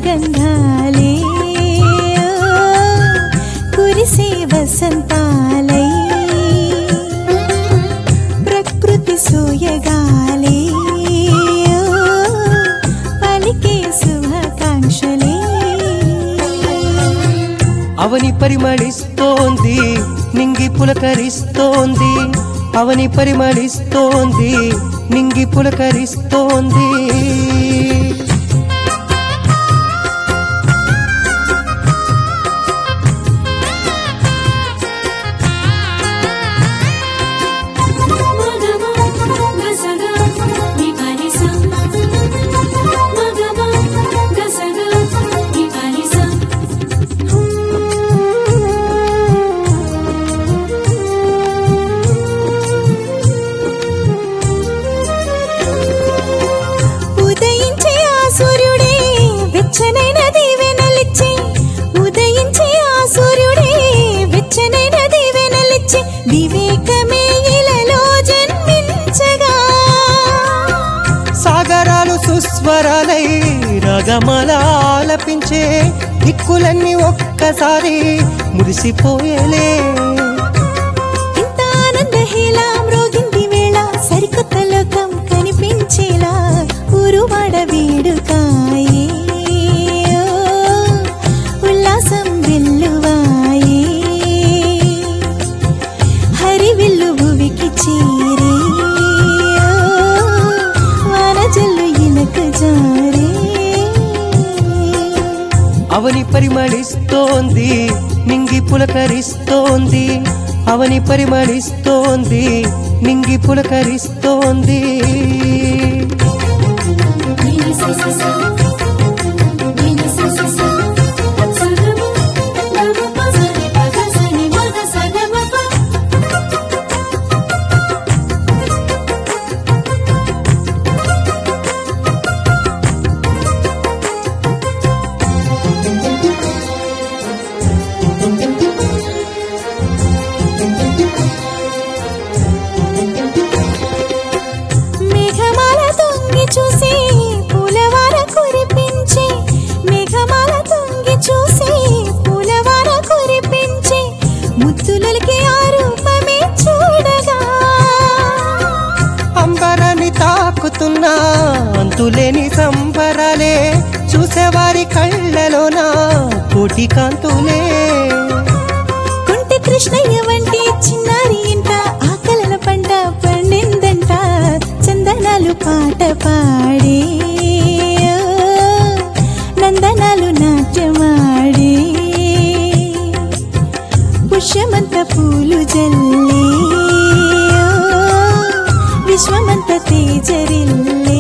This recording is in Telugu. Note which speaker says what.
Speaker 1: సుగంధాలే కురిసే వసంతాలై ప్రకృతి సూయగాలే పలికే శుభాకాంక్షలే
Speaker 2: అవని పరిమళిస్తోంది నింగి పులకరిస్తోంది అవని పరిమళిస్తోంది నింగి పులకరిస్తోంది
Speaker 1: ఉదయించే ఆ సూర్యుడే వెచ్చనైన దీవెనలిచ్చి ఉదయించే ఆ సూర్యుడే వెచ్చనైన దీవెనలిచ్చి వివేకమే ఇలలో జన్మించగా
Speaker 2: సాగరాలు సుస్వరాలై రాగమాల ఆలపించే దిక్కులన్నీ ఒక్కసారి మురిసిపోయేలే
Speaker 1: ఇంత ఆనంద హేళ మ్రోగింది వేళ సరికొత్త లోకం కనిపించేలా ఊరువాడ వేడుకాయే ఓ, ఉల్లాసం వెల్లువాయే హరివిల్లు భువికి చేరే ఓ, వానజల్లు ఇనక జారే
Speaker 2: అవని పరిమళిస్తోంది నింగి పులకరిస్తోంది అవని పరిమళిస్తోంది నింగి పులకరిస్తోంది
Speaker 1: మేఘమాల తొంగి చూసి పూలవార కురిపించి మేఘమాల తొంగి చూసి పూలవార కురిపించి ముద్దులకి ఆ రూపమే చూడగా
Speaker 2: అంబరాన్ని తాకుతున్నా అంతులేని సంబరాలే చూసేవారి కళ్ళలోన కోటి కాంతులే
Speaker 1: కుంటి కృష్ణయ్య వంటి చిన్నారి ఇంట ఆకలన పంట పండిందంట చందనాలు పాట పాడే ఓ, నందనాలు నాట్యమాడే పుష్యమంత పూలు జల్లే ఓ, విశ్వమంత తేజరిల్లే